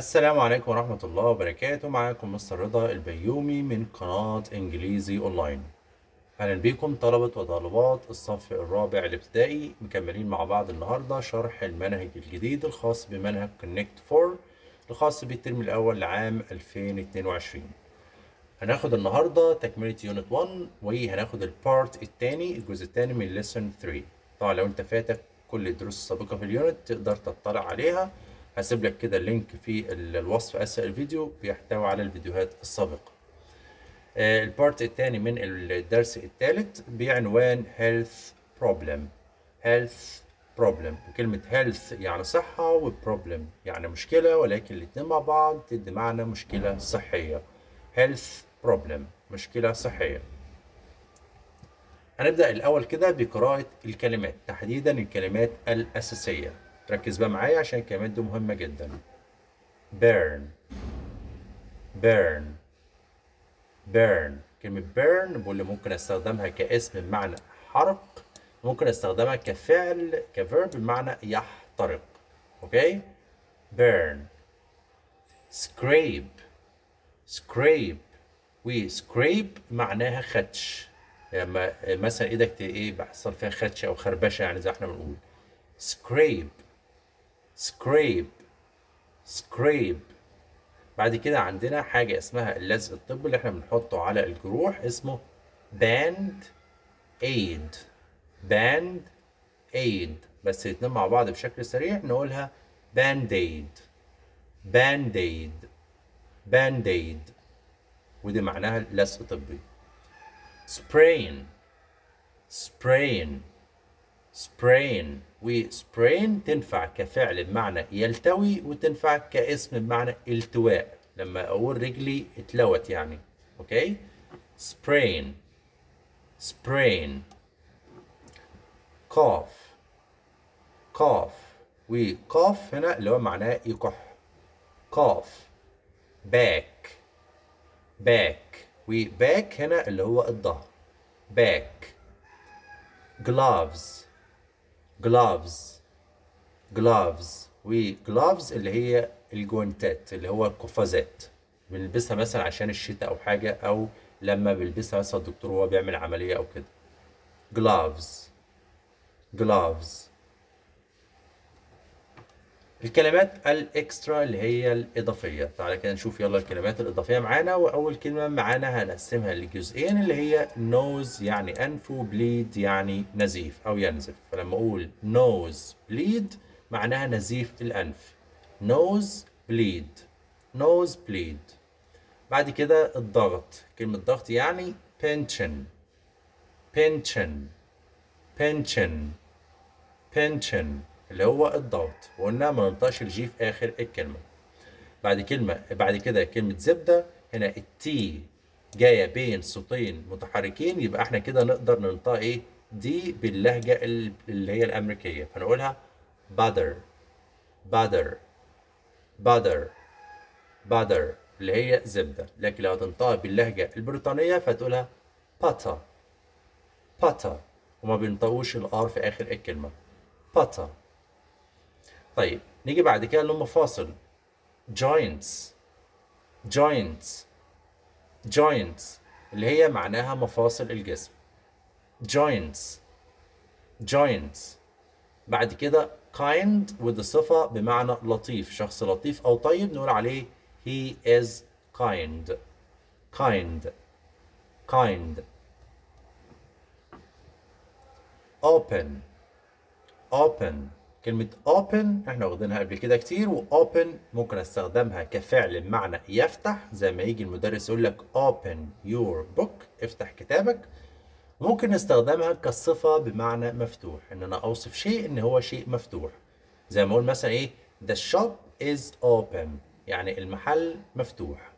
السلام عليكم ورحمة الله وبركاته معاكم مستر رضا البيومي من قناة إنجليزي أونلاين أهلا بكم طلبة وطالبات الصف الرابع الابتدائي مكملين مع بعض النهاردة شرح المنهج الجديد الخاص بمنهج Connect 4 الخاص بالترم الأول لعام 2022 هناخد النهاردة تكملة يونت 1 وهناخد البارت الثاني الجزء الثاني من ليسون 3 طبعا لو انت فاتك كل الدروس السابقة في اليونت تقدر تطلع عليها هسيب لك كده اللينك في الوصف اسفل الفيديو بيحتوي على الفيديوهات السابقة آه، البارت الثاني من الدرس الثالث بعنوان health problem health problem وكلمة health يعني صحة وبروبلم يعني مشكلة ولكن الاتنين مع بعض تدي معنى مشكلة صحية health problem مشكلة صحية هنبدأ الأول كده بقراءة الكلمات تحديدا الكلمات الأساسية ركز بقى معايا عشان الكلمات دي مهمة جدا burn burn burn كلمة burn بقول لي ممكن استخدمها كاسم بمعنى حرق ممكن استخدمها كفعل كفيرب بمعنى يحترق اوكي burn scrape scrape و scrape معناها خدش لما مثلا ايدك ت- ايه بيحصل فيها خدش او خربشه يعني زي احنا بنقول scrape scrape scrape بعد كده عندنا حاجة اسمها اللزق الطبي اللي احنا بنحطه على الجروح اسمه band aid band aid بس الاتنين مع بعض بشكل سريع نقولها band aid band aid band aid ودي معناها لزق طبي sprain sprain sprain وsprain تنفع كفعل بمعنى يلتوي وتنفع كاسم بمعنى التواء لما اقول رجلي اتلوت يعني اوكي sprain sprain cough cough وcough هنا اللي هو معناه يكح cough back back وback هنا اللي هو الظهر back gloves gloves gloves و gloves اللي هي الجوانتات اللي هو القفازات بنلبسها مثلا عشان الشتاء او حاجه او لما بيلبسها مثلا الدكتور وهو بيعمل عمليه او كده gloves gloves الكلمات الاكسترا اللي هي الاضافيه تعالى كده نشوف يلا الكلمات الاضافيه معانا واول كلمه معانا هنقسمها لجزئين اللي هي nose يعني انف وبليد يعني نزيف او ينزف فلما اقول nose bleed معناها نزيف الانف nose bleed nose bleed بعد كده الضغط كلمه ضغط يعني pension pension pension pension اللي هو الضغط وقلنا ما ننطقش الجي في اخر الكلمه بعد كلمه بعد كده كلمه زبده هنا التي جايه بين صوتين متحركين يبقى احنا كده نقدر ننطق ايه دي باللهجه ال- اللي هي الامريكيه فنقولها butter butter butter butter اللي هي زبده لكن لو هتنطقها باللهجه البريطانيه فتقولها butter butter وما بينطقوش الار في اخر الكلمه butter طيب نيجي بعد كده للمفاصل joints joints joints اللي هي معناها مفاصل الجسم joints joints بعد كده kind ودي صفة بمعنى لطيف شخص لطيف أو طيب نقول عليه he is kind kind kind open open كلمة open احنا واخدينها قبل كده كتير و open ممكن استخدمها كفعل بمعنى يفتح زي ما يجي المدرس يقول لك open your book افتح كتابك ممكن نستخدمها كصفة بمعنى مفتوح ان انا اوصف شيء ان هو شيء مفتوح زي ما اقول مثلا ايه the shop is open يعني المحل مفتوح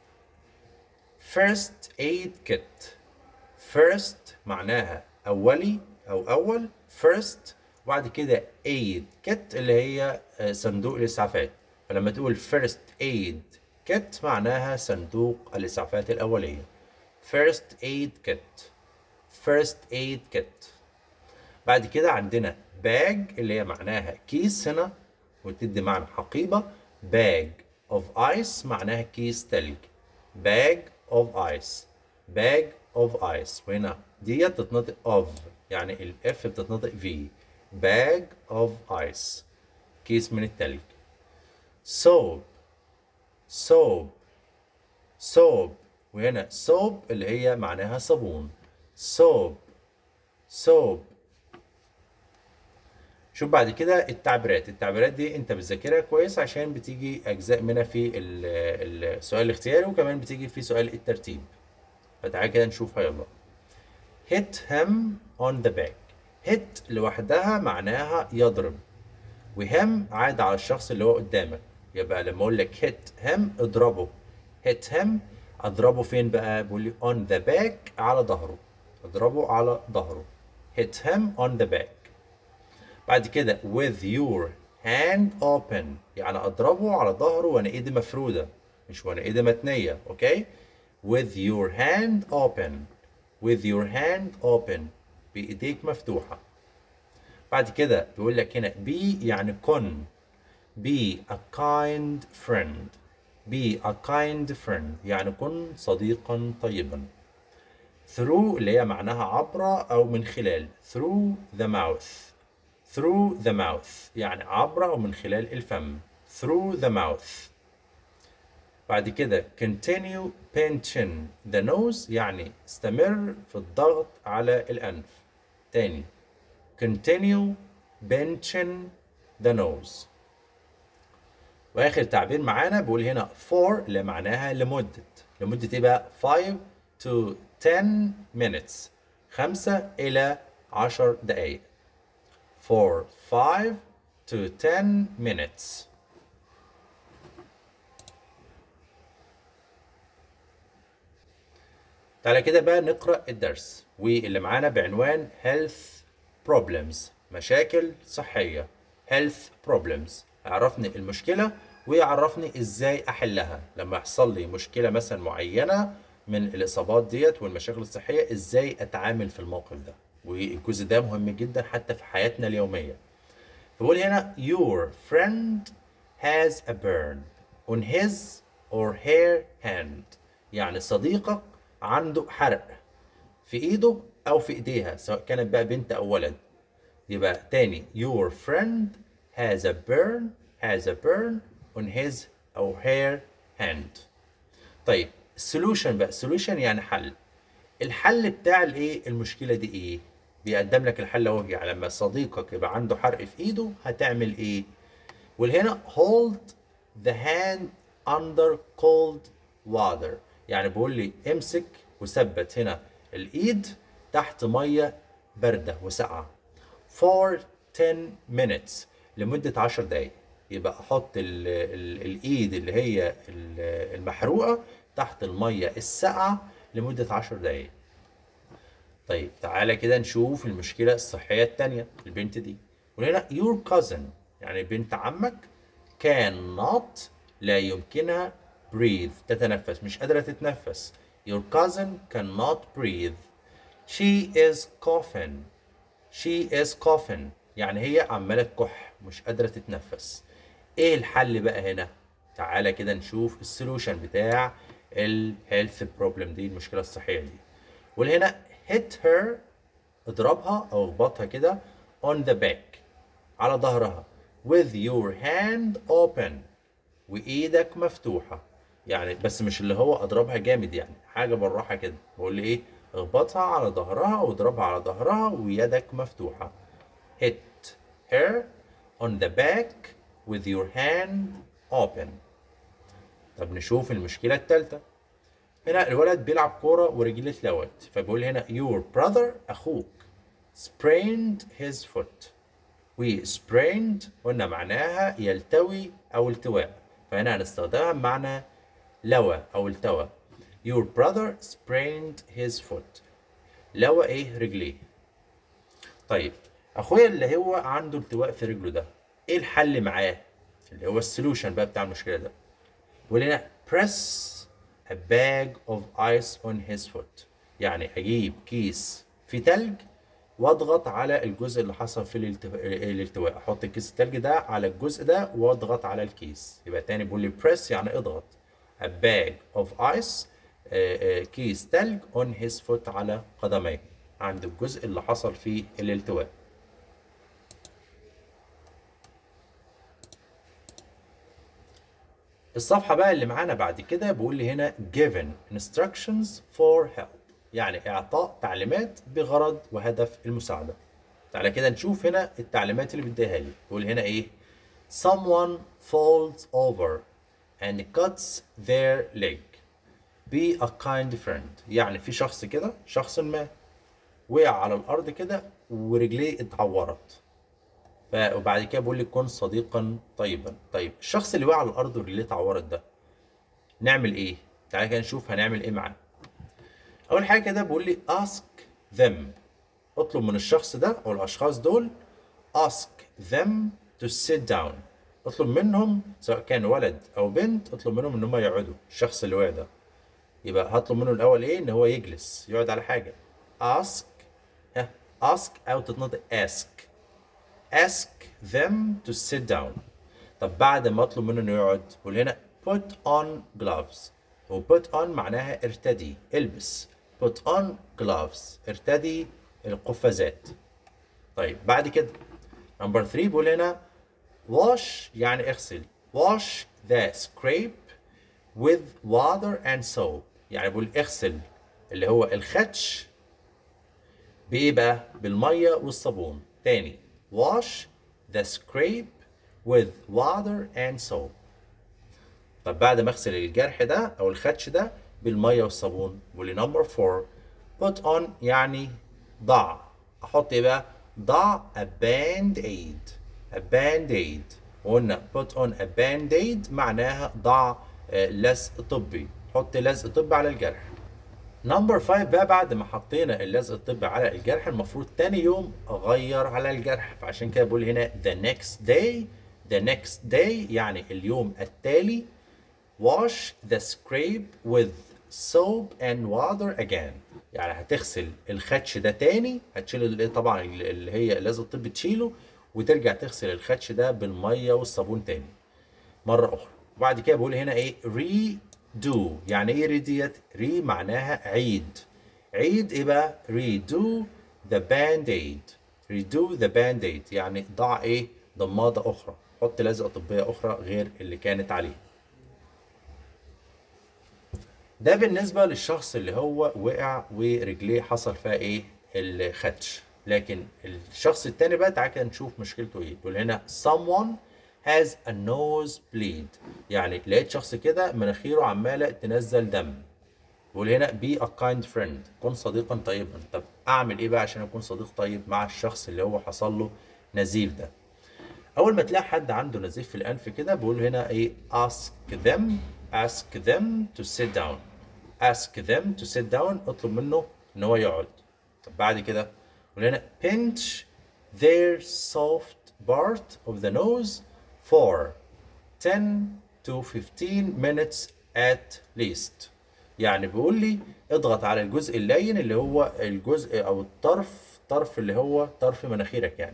first aid kit first معناها أولي أو أول first وبعد كده aid kit اللي هي آه، صندوق الإسعافات فلما تقول first aid kit معناها صندوق الإسعافات الأولية first aid kit first aid kit بعد كده عندنا bag اللي هي معناها كيس هنا وتدي معنى حقيبة bag of ice معناها كيس تلج bag of ice bag of ice وهنا ديت تتنطق of يعني الاف بتتنطق v bag of ice كيس من التلج soap soap soap وهنا soap اللي هي معناها صابون soap soap شوف بعد كده التعبيرات التعبيرات دي انت بتذاكرها كويس عشان بتيجي اجزاء منها في ال- السؤال الاختياري وكمان بتيجي في سؤال الترتيب فتعالى كده نشوفها يلا hit him on the back hit لوحدها معناها يضرب وهم عاد على الشخص اللي هو قدامك يبقى لما اقول لك hit him اضربه hit him اضربه فين بقى بيقول لي on the back على ظهره اضربه على ظهره hit him on the back بعد كده with your hand open يعني اضربه على ظهره وانا ايدي مفروده مش وانا ايدي متنيه اوكي with your hand open with your hand open بايديك مفتوحه بعد كده بيقول لك هنا be يعني كن be a kind friend be a kind friend يعني كن صديقا طيبا through اللي هي معناها عبر او من خلال through the mouth through the mouth يعني عبر او من خلال الفم through the mouth بعد كده continue pinching the nose يعني استمر في الضغط على الأنف تاني continue pinching the nose وآخر تعبير معانا بيقول هنا for اللي معناها لمدة لمدة ايه بقى 5 to 10 minutes 5 إلى 10 دقايق for 5 to 10 minutes تعالى كده بقى نقرأ الدرس واللي معانا بعنوان health problems مشاكل صحية health problems عرفني المشكلة ويعرفني ازاي احلها لما يحصل لي مشكلة مثلا معينة من الاصابات ديت والمشاكل الصحية ازاي اتعامل في الموقف ده والجزء ده مهم جدا حتى في حياتنا اليومية فبقول هنا your friend has a burn on his or her hand يعني صديقك عنده حرق في ايده او في ايديها سواء كانت بقى بنت او ولد يبقى تاني your friend has a burn has a burn on his or her hand طيب solution بقى solution يعني حل الحل بتاع الايه المشكله دي ايه بيقدم لك الحل اهو يعني لما صديقك يبقى عنده حرق في ايده هتعمل ايه والهنا hold the hand under cold water يعني بيقول لي امسك وثبت هنا الايد تحت ميه بارده وساقعه for 10 minutes لمده 10 دقائق يبقى احط ال ال الايد اللي هي ال- المحروقه تحت الميه الساقعه لمده 10 دقائق طيب تعالى كده نشوف المشكله الصحيه الثانيه البنت دي وهنا your cousin يعني بنت عمك cannot لا يمكنها breathe تتنفس مش قادرة تتنفس your cousin cannot breathe she is coughing she is coughing يعني هي عمالة تكح مش قادرة تتنفس ايه الحل بقى هنا تعالى كده نشوف السولوشن بتاع الهيلث بروبلم دي المشكلة الصحية دي والهنا hit her اضربها او اخبطها كده on the back على ظهرها with your hand open وايدك مفتوحة يعني بس مش اللي هو اضربها جامد يعني حاجة بالراحة كده بقول لي ايه اخبطها على ظهرها واضربها على ظهرها ويدك مفتوحة hit her on the back with your hand open طب نشوف المشكلة التالتة هنا الولد بيلعب كورة ورجليه اتلوت فبيقول هنا your brother أخوك sprained his foot و sprained قلنا معناها يلتوي أو التواء فهنا هنستخدمها بمعنى لوى أو التوى your brother sprained his foot لوى إيه رجليه طيب أخويا اللي هو عنده التواء في رجله ده إيه الحل معاه اللي هو السولوشن بقى بتاع المشكلة ده بيقول لنا press a bag of ice on his foot يعني اجيب كيس في تلج واضغط على الجزء اللي حصل فيه الالتف- الالتواء احط الكيس التلج ده على الجزء ده واضغط على الكيس يبقى تاني بيقول لي press يعني اضغط a bag of ice آه، آه، كيس تلج on his foot على قدميه عند الجزء اللي حصل فيه الالتواء الصفحة بقى اللي معانا بعد كده بيقول لي هنا given instructions for help يعني إعطاء تعليمات بغرض وهدف المساعدة تعالى كده نشوف هنا التعليمات اللي بيديها لي بيقول هنا إيه someone falls over and cuts their leg be a kind friend يعني في شخص كده شخص ما وقع على الأرض كده ورجليه اتعورت ف- وبعد كده بيقول لي كن صديقا طيبا طيب الشخص اللي وقع على الارض ورجليه اتعورت ده نعمل ايه تعالى كده نشوف هنعمل ايه معاه اول حاجه كده بيقول لي ask them اطلب من الشخص ده او الاشخاص دول ask them to sit down اطلب منهم سواء كان ولد او بنت اطلب منهم ان هم يقعدوا الشخص اللي وقع ده يبقى هطلب منه الاول ايه ان هو يجلس يقعد على حاجه ask ها ask او تتنطق ask ask them to sit down طب بعد ما اطلب منه انه يقعد قول هنا put on gloves و put on معناها ارتدي البس put on gloves ارتدي القفازات طيب بعد كده نمبر 3 بيقول هنا wash يعني اغسل wash the scrape with water and soap يعني بيقول اغسل اللي هو الخدش بإيه بقى؟ بالمية والصابون. تاني wash the scrape with water and soap. طب بعد ما اغسل الجرح ده أو الخدش ده بالمية والصابون. واللي نمبر 4 put on يعني ضع. أحط إيه بقى؟ ضع a band aid. a band aid. وقلنا put on a band aid معناها ضع آه، لزق طبي. حط لزق طبي على الجرح. نمبر 5 بقى بعد ما حطينا اللزق الطبي على الجرح المفروض تاني يوم اغير على الجرح فعشان كده بقول هنا the next day the next day يعني اليوم التالي wash the scrape with soap and water again يعني هتغسل الخدش ده تاني هتشيل ال- طبعا ال- اللي هي اللزق الطبي تشيله وترجع تغسل الخدش ده بالميه والصابون تاني مرة أخرى وبعد كده بقول هنا إيه redo يعني إيه ري ديت ري معناها عيد عيد إيه بقى redo the band-aid redo the band-aid يعني ضع إيه ضمادة أخرى حط لزقة طبية أخرى غير اللي كانت عليه ده بالنسبة للشخص اللي هو وقع ورجليه حصل فيها ايه الخدش لكن الشخص التاني بقى تعالى كده نشوف مشكلته ايه بيقول هنا someone has a nose bleed يعني لقيت شخص كده مناخيره عمالة تنزل دم بيقول هنا be a kind friend كن صديقا طيبا طب اعمل ايه بقى عشان اكون صديق طيب مع الشخص اللي هو حصل له نزيف ده اول ما تلاقي حد عنده نزيف في الانف كده بقول هنا ايه ask them ask them to sit down ask them to sit down اطلب منه ان هو يقعد طب بعد كده قول هنا pinch their soft part of the nose for 10 to 15 minutes at least يعني بيقول لي اضغط على الجزء اللين اللي هو الجزء او الطرف طرف اللي هو طرف مناخيرك يعني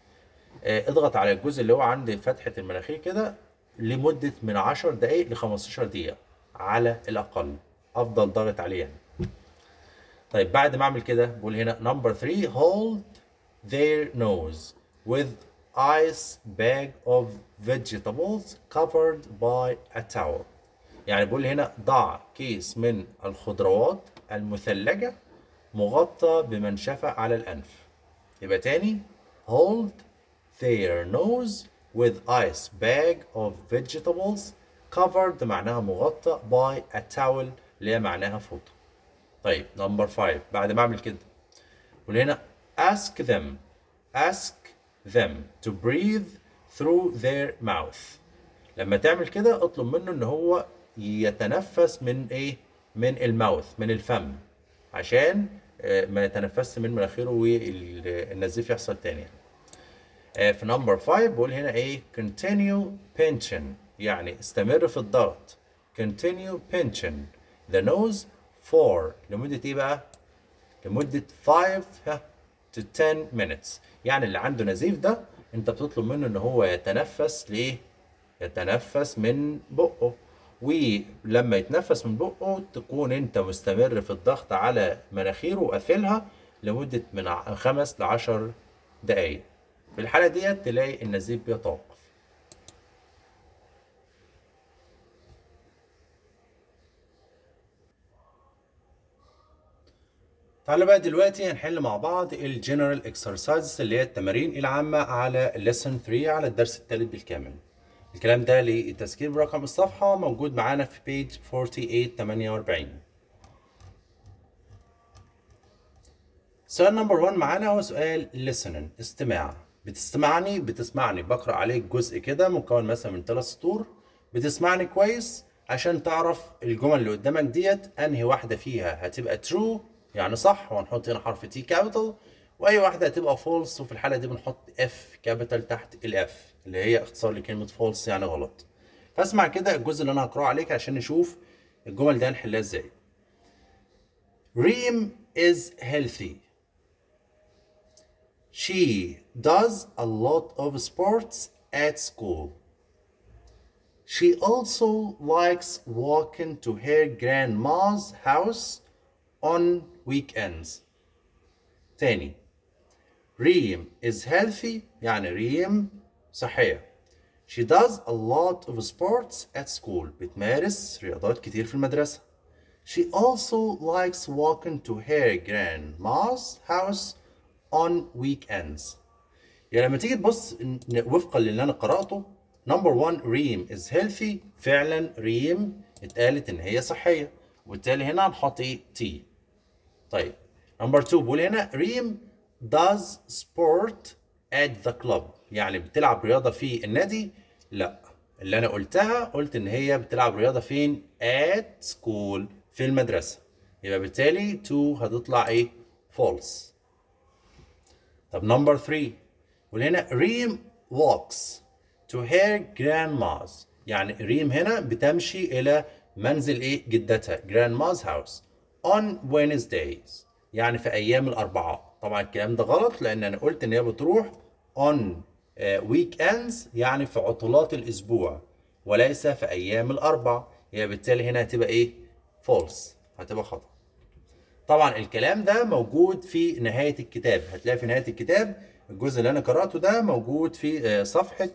آه، اضغط على الجزء اللي هو عند فتحة المناخير كده لمدة من 10 دقايق ل 15 دقيقة على الأقل أفضل ضغط عليه يعني. طيب بعد ما أعمل كده بقول هنا نمبر 3 hold their nose with ice bag of vegetables covered by a towel يعني بقول هنا ضع كيس من الخضروات المثلجة مغطى بمنشفة على الأنف يبقى تاني hold their nose with ice bag of vegetables covered معناها مغطى by a towel اللي هي معناها فوطة طيب نمبر 5 بعد ما اعمل كده قول هنا ask them ask them to breathe through their mouth لما تعمل كده اطلب منه ان هو يتنفس من ايه من الماوث من الفم عشان آه، ما يتنفسش من مناخيره والنزيف يحصل تاني يعني. آه، في نمبر 5 بقول هنا ايه continue pinching يعني استمر في الضغط continue pinching the nose for لمدة ايه بقى لمدة 5 ها to 10 minutes يعني اللي عنده نزيف ده انت بتطلب منه ان هو يتنفس ليه يتنفس من بقه ولما يتنفس من بقه تكون انت مستمر في الضغط على مناخيره وقافلها لمدة من ع- خمس لعشر دقايق في الحالة ديت تلاقي النزيف بيتوقف تعالوا بقى دلوقتي هنحل مع بعض الجنرال اكسرسايزز اللي هي التمارين العامة على lesson 3 على الدرس الثالث بالكامل. الكلام ده للتذكير برقم الصفحة موجود معانا في page 4848. سؤال نمبر 1 معانا هو سؤال listening استماع. بتستمعني بتسمعني بقرأ عليك جزء كده مكون مثلا من ثلاث سطور بتسمعني كويس عشان تعرف الجمل اللي قدامك ديت انهي واحدة فيها هتبقى true يعني صح وهنحط هنا حرف تي كابيتال واي واحدة هتبقى فولس وفي الحالة دي بنحط اف كابيتال تحت الاف اللي هي اختصار لكلمة فولس يعني غلط فاسمع كده الجزء اللي انا هقراه عليك عشان نشوف الجمل دي هنحلها ازاي Reem is healthy She does a lot of sports at school. She also likes walking to her grandma's house on weekends. تاني ريم is healthy يعني ريم صحية. She does a lot of sports at school. بتمارس رياضات كتير في المدرسة. She also likes walking to her grandma's house on weekends. يعني لما تيجي تبص ن- وفقا للي انا قراته نمبر 1 ريم از هيلثي فعلا ريم اتقالت ان هي صحيه وبالتالي هنا هنحط ايه تي طيب نمبر 2 بقول هنا ريم does sport at the club يعني بتلعب رياضه في النادي لا اللي انا قلتها قلت ان هي بتلعب رياضه فين at school في المدرسه يبقى بالتالي 2 هتطلع ايه false طب نمبر 3 وهنا ريم walks to her grandma's يعني ريم هنا بتمشي إلى منزل إيه جدتها grandma's house on Wednesdays يعني في أيام الأربعاء طبعا الكلام ده غلط لأن أنا قلت إن هي بتروح on آه، weekends يعني في عطلات الأسبوع وليس في أيام الأربع هي بالتالي هنا هتبقى إيه false هتبقى خطأ طبعا الكلام ده موجود في نهاية الكتاب هتلاقي في نهاية الكتاب الجزء اللي أنا قرأته ده موجود في آه، صفحة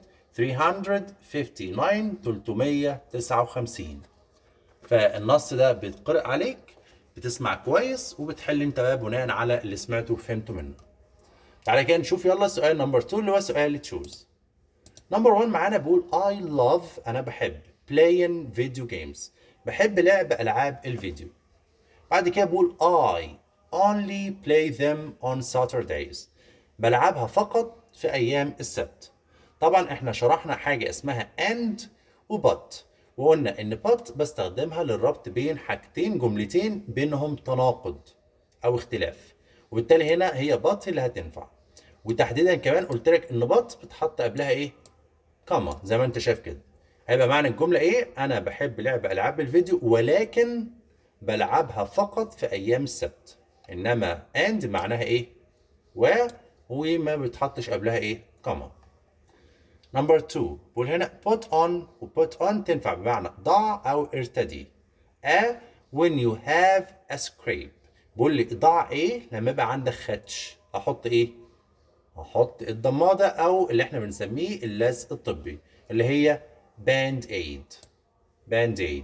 359 359 فالنص ده بيتقرأ عليك بتسمع كويس وبتحل انت بقى بناء على اللي سمعته وفهمته منه تعالى كده نشوف يلا سؤال نمبر 2 اللي هو سؤال تشوز نمبر 1 معانا بيقول I love أنا بحب playing video games بحب لعب ألعاب الفيديو بعد كده بقول I only play them on Saturdays بلعبها فقط في أيام السبت طبعا احنا شرحنا حاجة اسمها and و but وقلنا ان but بستخدمها للربط بين حاجتين جملتين بينهم تناقض او اختلاف وبالتالي هنا هي but اللي هتنفع وتحديدا كمان قلت لك ان but بتحط قبلها ايه كاما زي ما انت شايف كده هيبقى معنى الجملة ايه انا بحب لعب العاب الفيديو ولكن بلعبها فقط في ايام السبت انما and معناها ايه و وما بتحطش قبلها ايه كاما نمبر 2 بقول هنا put on و put on تنفع بمعنى ضع او ارتدي a when you have a scrape بقول لي ضع ايه لما يبقى عندك خدش احط ايه هحط الضمادة او اللي احنا بنسميه اللزق الطبي اللي هي باند ايد باند ايد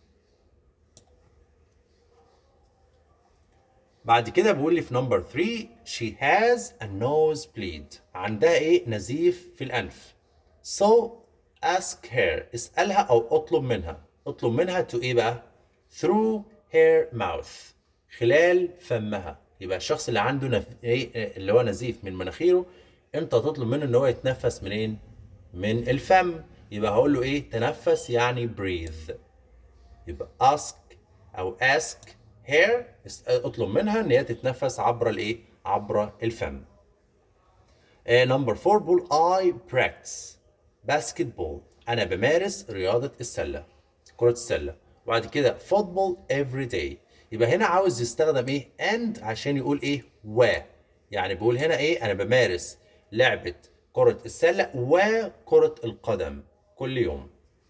بعد كده بيقول لي في نمبر 3 she has a nose bleed عندها ايه نزيف في الانف so ask her اسألها او اطلب منها اطلب منها to ايه بقى through her mouth خلال فمها يبقى الشخص اللي عنده نف... ايه اللي هو نزيف من مناخيره انت تطلب منه ان هو يتنفس منين من الفم يبقى هقول له ايه تنفس يعني breathe يبقى ask او ask her اس- اطلب منها ان هي تتنفس عبر الايه عبر الفم نمبر 4 بقول I practice basketball انا بمارس رياضة السلة كرة السلة وبعد كده football every day يبقى هنا عاوز يستخدم ايه and عشان يقول ايه و يعني بقول هنا ايه انا بمارس لعبة كرة السلة وكرة القدم كل يوم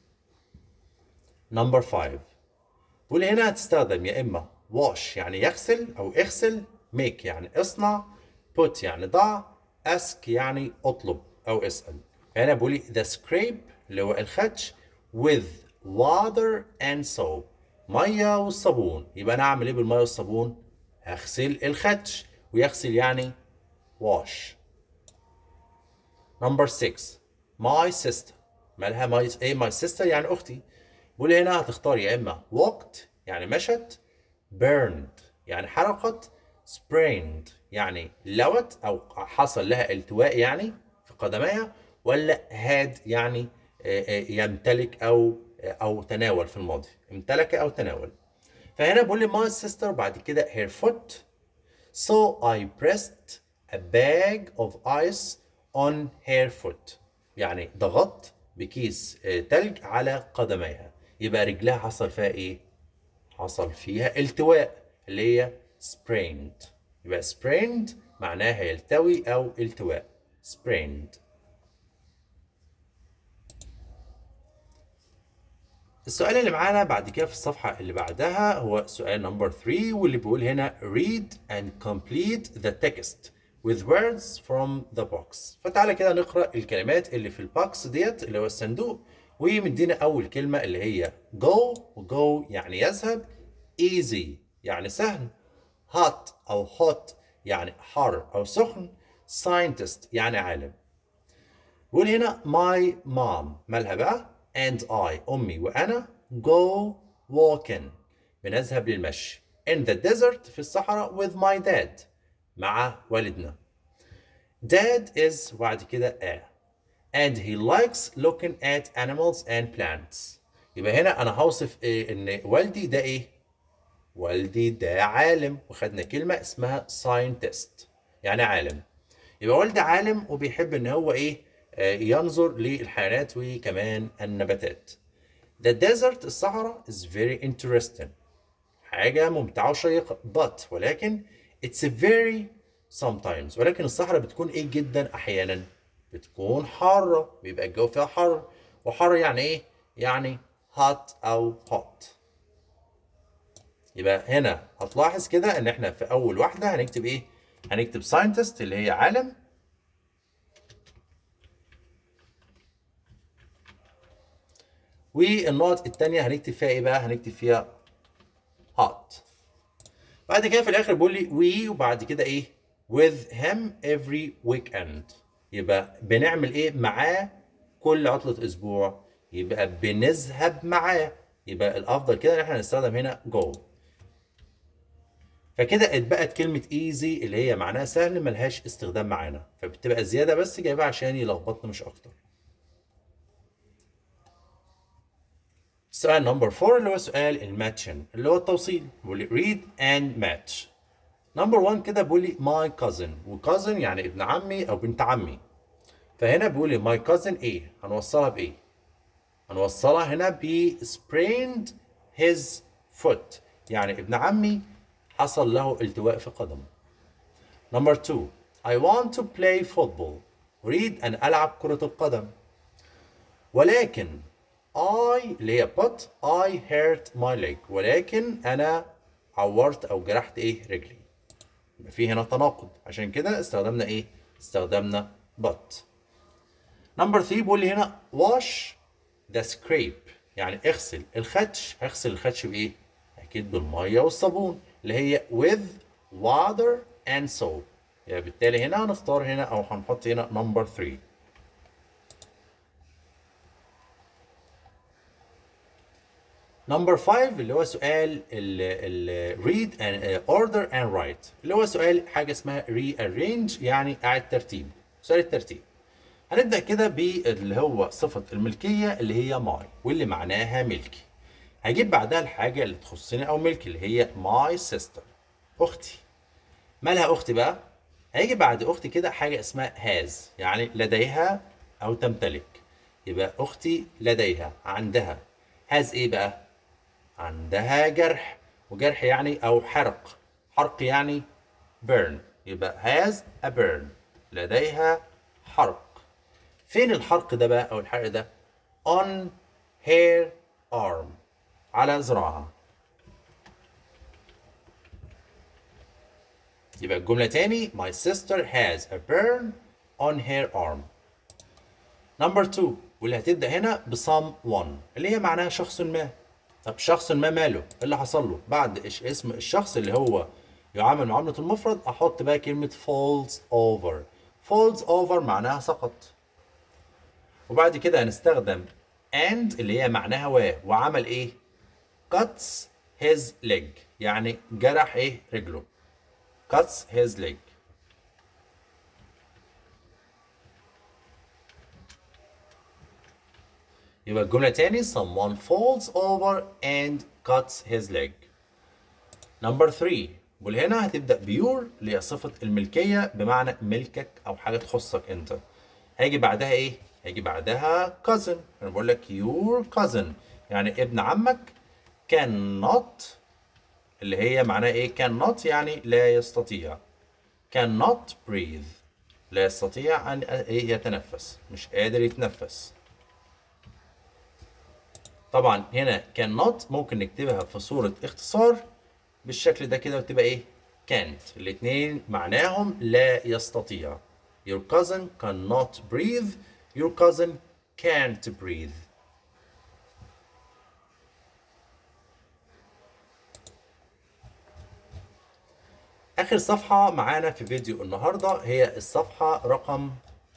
نمبر 5 بقول هنا هتستخدم يا اما wash يعني يغسل او اغسل make يعني اصنع put يعني ضع ask يعني اطلب او اسأل هنا بقول the scrape اللي هو الخدش with water and soap ميه والصابون يبقى انا اعمل ايه بالميه والصابون هغسل الخدش ويغسل يعني wash number 6 my sister مالها my ايه my sister يعني اختي بقول هنا هتختار يا اما walked يعني مشت burned يعني حرقت sprained يعني لوت او حصل لها التواء يعني في قدميها ولا had يعني يمتلك او او تناول في الماضي امتلك او تناول فهنا بقول لي my sister بعد كده her foot so I pressed a bag of ice on her foot يعني ضغطت بكيس تلج على قدميها يبقى رجلها حصل فيها ايه حصل فيها التواء اللي هي sprained يبقى sprained معناها يلتوي او التواء sprained السؤال اللي معانا بعد كده في الصفحة اللي بعدها هو سؤال نمبر 3 واللي بيقول هنا read and complete the text with words from the box فتعالى كده نقرأ الكلمات اللي في البوكس ديت اللي هو الصندوق ومدينا أول كلمة اللي هي go go يعني يذهب easy يعني سهل hot أو hot يعني حار أو سخن scientist يعني عالم بيقول هنا my mom مالها بقى and I أمي وأنا go walking بنذهب للمشي in the desert في الصحراء with my dad مع والدنا dad is بعد كده a and he likes looking at animals and plants يبقى هنا أنا هوصف إيه إن والدي ده إيه والدي ده عالم وخدنا كلمة اسمها scientist يعني عالم يبقى والدي عالم وبيحب إن هو إيه ينظر للحيوانات وكمان النباتات. The desert الصحراء is very interesting. حاجة ممتعة وشيقة but ولكن it's very sometimes ولكن الصحراء بتكون ايه جدا احيانا بتكون حارة بيبقى الجو فيها حر وحر يعني ايه؟ يعني hot او hot. يبقى هنا هتلاحظ كده ان احنا في اول واحدة هنكتب ايه؟ هنكتب scientist اللي هي عالم والنقط التانية هنكتب فيها ايه بقى؟ هنكتب فيها hot. بعد كده في الآخر بيقول لي we وبعد كده ايه؟ with him every weekend. يبقى بنعمل ايه معاه كل عطلة أسبوع؟ يبقى بنذهب معاه. يبقى الأفضل كده إن احنا نستخدم هنا go. فكده اتبقت كلمة easy اللي هي معناها سهل ملهاش استخدام معانا، فبتبقى زيادة بس جايبها عشان يلخبطنا مش أكتر. سؤال نمبر 4 اللي هو سؤال الماتشن اللي هو التوصيل بيقول لي read and match نمبر 1 كده بيقول لي my cousin وكازن يعني ابن عمي او بنت عمي فهنا بيقول لي my cousin ايه هنوصلها بايه هنوصلها هنا ب sprained his foot يعني ابن عمي حصل له التواء في قدمه نمبر 2 I want to play football أريد أن ألعب كرة القدم ولكن I اللي هي but I hurt my leg ولكن أنا عورت أو جرحت إيه رجلي يبقى في هنا تناقض عشان كده استخدمنا إيه؟ استخدمنا but نمبر 3 بيقول لي هنا wash the scrape يعني اغسل الخدش هغسل الخدش بإيه؟ أكيد بالمية والصابون اللي هي with water and soap يعني بالتالي هنا هنختار هنا أو هنحط هنا نمبر 3 نمبر 5 اللي هو سؤال ال read and uh, order and write اللي هو سؤال حاجة اسمها rearrange يعني إعادة ترتيب سؤال الترتيب هنبدأ كده باللي هو صفة الملكية اللي هي my واللي معناها ملكي هجيب بعدها الحاجة اللي تخصني أو ملكي اللي هي my sister أختي مالها أختي بقى؟ هيجي بعد أختي كده حاجة اسمها has يعني لديها أو تمتلك يبقى أختي لديها عندها has إيه بقى؟ عندها جرح وجرح يعني او حرق حرق يعني burn يبقى has a burn لديها حرق فين الحرق ده بقى او الحرق ده on her arm على ذراعها يبقى الجملة تاني my sister has a burn on her arm number two واللي هتبدأ هنا ب someone اللي هي معناها شخص ما طب شخص ما ماله إيه اللي حصل له بعد إيش اسم الشخص اللي هو يعامل معاملة المفرد أحط بقى كلمة falls over falls over معناها سقط وبعد كده هنستخدم and اللي هي معناها و وعمل ايه cuts his leg يعني جرح ايه رجله cuts his leg يبقى الجملة تاني someone falls over and cuts his leg number 3 والهنا هتبدأ بيور اللي هي صفة الملكية بمعنى ملكك أو حاجة تخصك أنت هيجي بعدها إيه؟ هيجي بعدها cousin أنا بقول لك your cousin يعني ابن عمك cannot اللي هي معناها إيه؟ cannot يعني لا يستطيع cannot breathe لا يستطيع أن إيه يتنفس مش قادر يتنفس طبعا هنا cannot ممكن نكتبها في صورة اختصار بالشكل ده كده وتبقى ايه can't الاتنين معناهم لا يستطيع your cousin cannot breathe your cousin can't breathe آخر صفحة معانا في فيديو النهاردة هي الصفحة رقم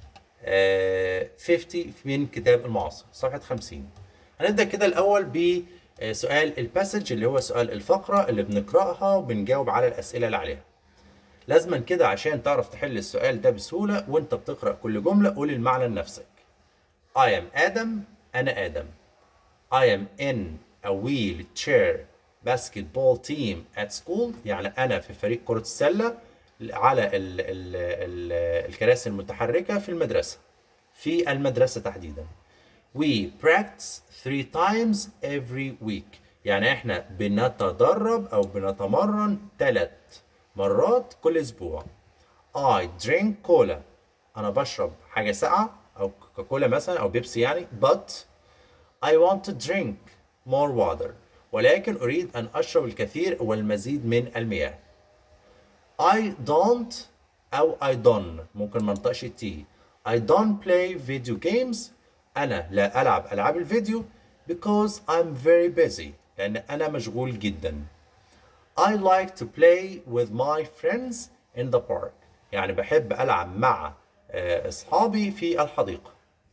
آه 50 من كتاب المعاصر صفحة 50 هنبدأ كده الأول بسؤال الباسج اللي هو سؤال الفقرة اللي بنقرأها وبنجاوب على الأسئلة اللي عليها لازما كده عشان تعرف تحل السؤال ده بسهولة وانت بتقرأ كل جملة قول المعنى لنفسك I am آدم أنا آدم I am in a wheelchair basketball team at school يعني أنا في فريق كرة السلة على ال ال ال الكراسي المتحركة في المدرسة في المدرسة تحديدا We practice three times every week يعني احنا بنتدرب او بنتمرن ثلاث مرات كل اسبوع I drink cola انا بشرب حاجة ساقعة او كوكاكولا مثلا او بيبسي يعني but I want to drink more water ولكن اريد ان اشرب الكثير والمزيد من المياه I don't او I don't ممكن ما انطقش تي I don't play video games أنا لا ألعب ألعاب الفيديو because I'm very busy لأن أنا مشغول جدا I like to play with my friends in the park يعني بحب ألعب مع أصحابي في الحديقة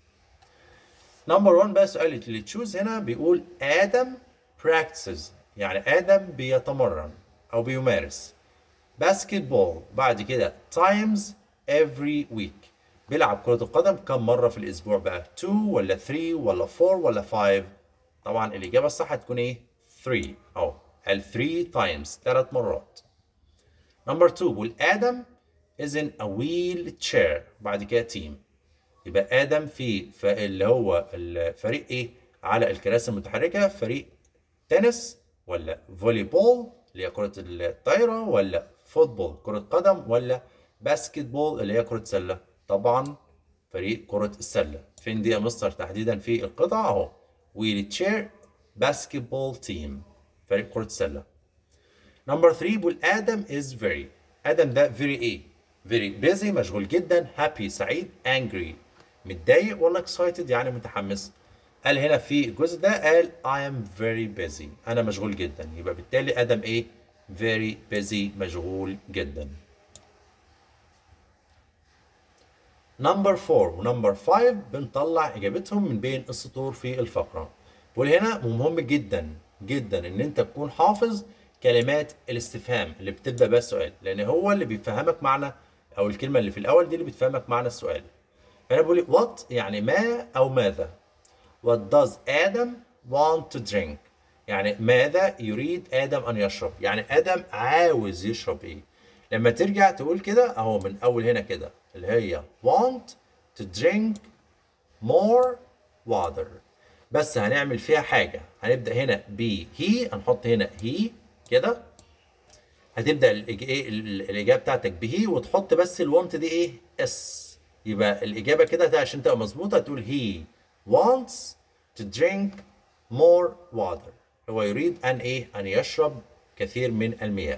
نمبر 1 بقى سؤال اللي تشوز هنا بيقول آدم practices يعني آدم بيتمرن أو بيمارس basketball بعد كده times every week بيلعب كرة القدم كم مرة في الأسبوع بقى 2 ولا 3 ولا 4 ولا 5 طبعا الإجابة الصح هتكون إيه 3 أو ال 3 times ثلاث مرات نمبر 2 بيقول آدم is in a wheelchair بعد كده تيم يبقى آدم في اللي هو الفريق إيه على الكراسي المتحركة فريق تنس ولا فولي بول اللي هي كرة الطايرة ولا فوتبول كرة قدم ولا باسكت بول اللي هي كرة سلة طبعا فريق كرة السلة فين دي يا مستر تحديدا في القطعة اهو ويل تشير باسكت بول تيم فريق كرة السلة نمبر 3 بيقول آدم is very آدم ده very ايه very busy مشغول جدا happy سعيد angry متضايق ولا excited يعني متحمس قال هنا في الجزء ده قال I am very busy أنا مشغول جدا يبقى بالتالي آدم إيه very busy مشغول جدا نمبر 4 ونمبر 5 بنطلع إجابتهم من بين السطور في الفقرة وهنا مهم جدا جدا إن أنت تكون حافظ كلمات الاستفهام اللي بتبدأ بها السؤال لأن هو اللي بيفهمك معنى أو الكلمة اللي في الأول دي اللي بتفهمك معنى السؤال فأنا بقول what يعني ما أو ماذا What does Adam want to drink يعني ماذا يريد آدم أن يشرب يعني آدم عاوز يشرب إيه لما ترجع تقول كده أهو من أول هنا كده اللي هي want to drink more water بس هنعمل فيها حاجة هنبدأ هنا ب he هنحط هنا he كده هتبدا الإج- ايه ال- الاجابه بتاعتك بهي وتحط بس الوانت دي ايه اس يبقى الاجابه كده ده عشان تبقى مظبوطه تقول he wants to drink more water هو يريد ان ايه ان يشرب كثير من المياه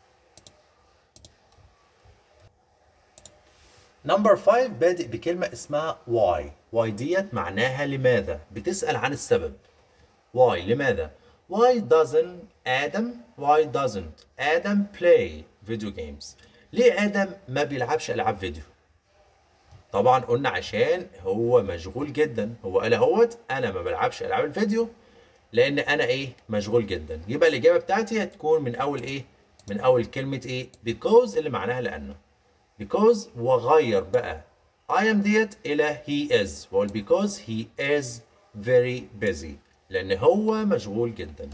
نمبر 5 بادئ بكلمة اسمها why why ديت معناها لماذا بتسأل عن السبب why لماذا why doesn't آدم why doesn't آدم play video games ليه آدم ما بيلعبش ألعاب فيديو طبعا قلنا عشان هو مشغول جدا هو قال اهوت انا ما بلعبش العاب الفيديو لان انا ايه مشغول جدا يبقى الاجابه بتاعتي هتكون من اول ايه من اول كلمه ايه because اللي معناها لانه because وغير بقى I am ديت الى he is واقول because he is very busy لان هو مشغول جدا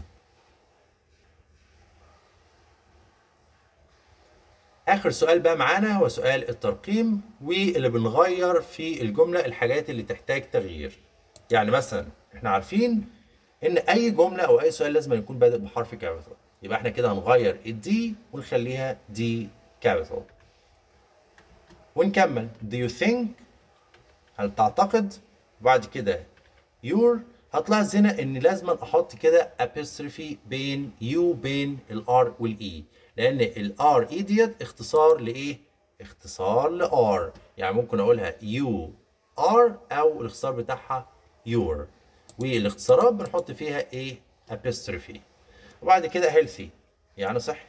اخر سؤال بقى معانا هو سؤال الترقيم واللي بنغير في الجمله الحاجات اللي تحتاج تغيير يعني مثلا احنا عارفين ان اي جمله او اي سؤال لازم يكون بادئ بحرف كابيتال يبقى احنا كده هنغير الدي ونخليها دي كابيتال ونكمل do you think هل تعتقد وبعد كده your هتلاحظ هنا ان لازم احط كده apostrophe بين يو بين الار والاي لان الار اي ديت اختصار لايه اختصار لار يعني ممكن اقولها يو ار او الاختصار بتاعها يور والاختصارات بنحط فيها ايه apostrophe وبعد كده healthy يعني صحي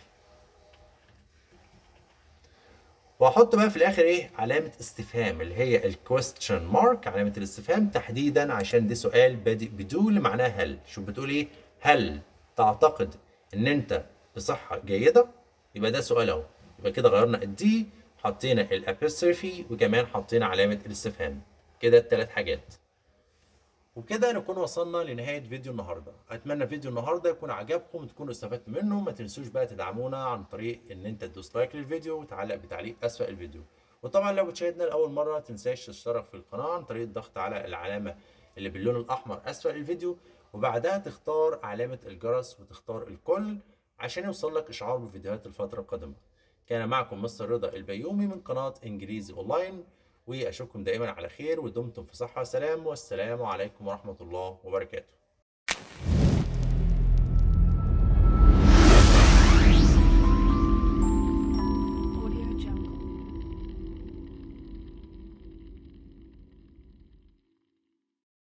وهحط بقى في الاخر ايه علامه استفهام اللي هي الكويستشن مارك علامه الاستفهام تحديدا عشان ده سؤال بادئ بدون اللي معناه هل شوف بتقول ايه هل تعتقد ان انت بصحه جيده يبقى ده سؤال اهو يبقى كده غيرنا الدي حطينا الابوستروفي وكمان حطينا علامه الاستفهام كده الثلاث حاجات وبكده نكون وصلنا لنهاية فيديو النهاردة أتمنى فيديو النهاردة يكون عجبكم وتكونوا استفدتوا منه ما تنسوش بقى تدعمونا عن طريق إن أنت تدوس لايك للفيديو وتعلق بتعليق أسفل الفيديو وطبعا لو بتشاهدنا لأول مرة تنساش تشترك في القناة عن طريق الضغط على العلامة اللي باللون الأحمر أسفل الفيديو وبعدها تختار علامة الجرس وتختار الكل عشان يوصلك إشعار بفيديوهات الفترة القادمة كان معكم مستر رضا البيومي من قناة إنجليزي أونلاين واشوفكم دائما على خير ودمتم في صحه وسلام والسلام عليكم ورحمه الله وبركاته